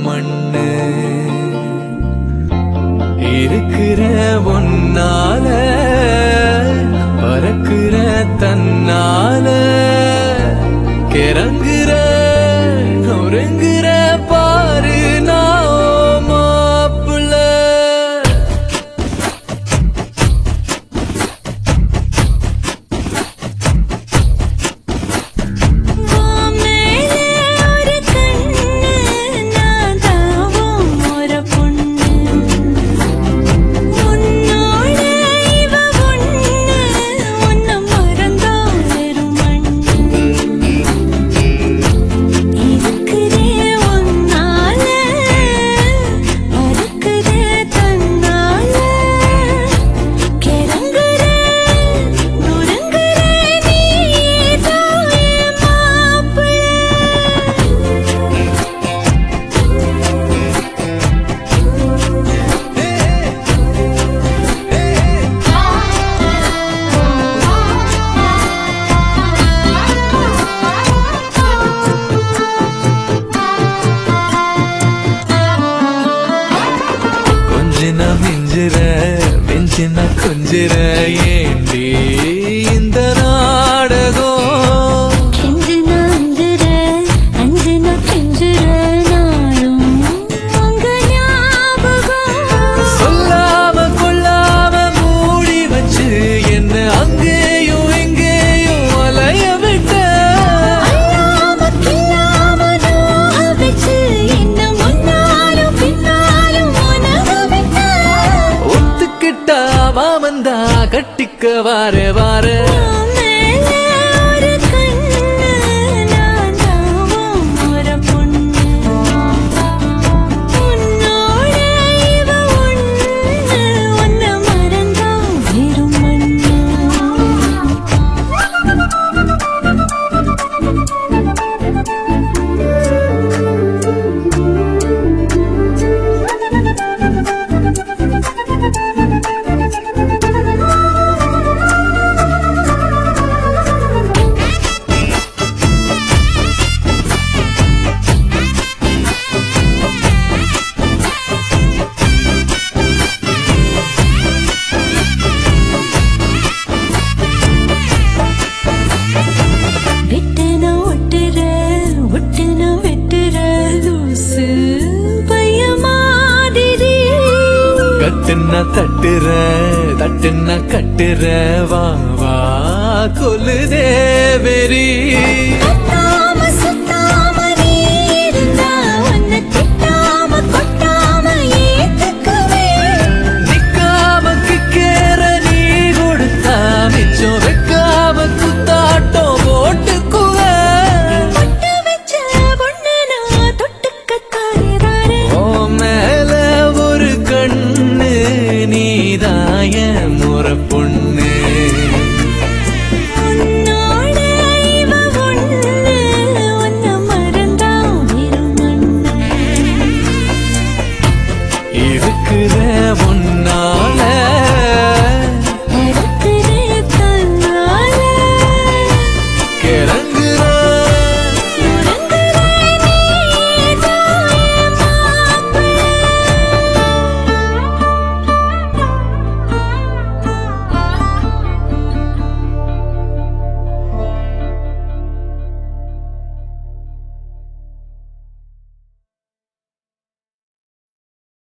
மண்ணு இருக்கிற ஒன்னால பறக்கிற தன்னால கிறங்குற நொறுங்குற பாரு நான் மாப்பிள்ள மேலே ஒரு கண்ணு நான் தாவும் ஒரு பொண்ணு உன்னோட இவ ஒண்ணு உன்னை மறந்தா வெறும் மண்ணு இருக்குதே உன்னால மறுக்குதே தன்னால கிறங்குற நொறுங்குற நீதான் என் மாப்பிள்ளை கொஞ்சின மிஞ்சிற மிஞ்சின கொஞ்சிற ஏண்டி இந்த நாடகம் கெஞ்சின அஞ்சுற அஞ்சின கெஞ்சுற நாளும் உங்க ஞாபகம் சொல்லாம கொள்ளாம மூடி வச்சு என்ன அங்கேயும் இங்கேயும் அலைய விட்ட அல்லாம கில்லாம நோக வச்சு என்ன முன்னாலும் பின்னாலும் உனக விட்ட ஒத்துக்கிட்டா மாமந்தா கட்டிக்க வார வார மேலே ஒரு கண்ணு நான் தாவும் ஒரு பொண்ணு உன்னோட இவ ஒண்ணு உன்னை மறந்தா வெறும் மண்ணு விட்டுன ஒட்டுற ஒட்டுன வெட்டுற லூசு பைய மாதிரி கட்டுன தட்டுற தட்டுன கட்டுற வா வா கொல்லுதே வெறி கத்தாம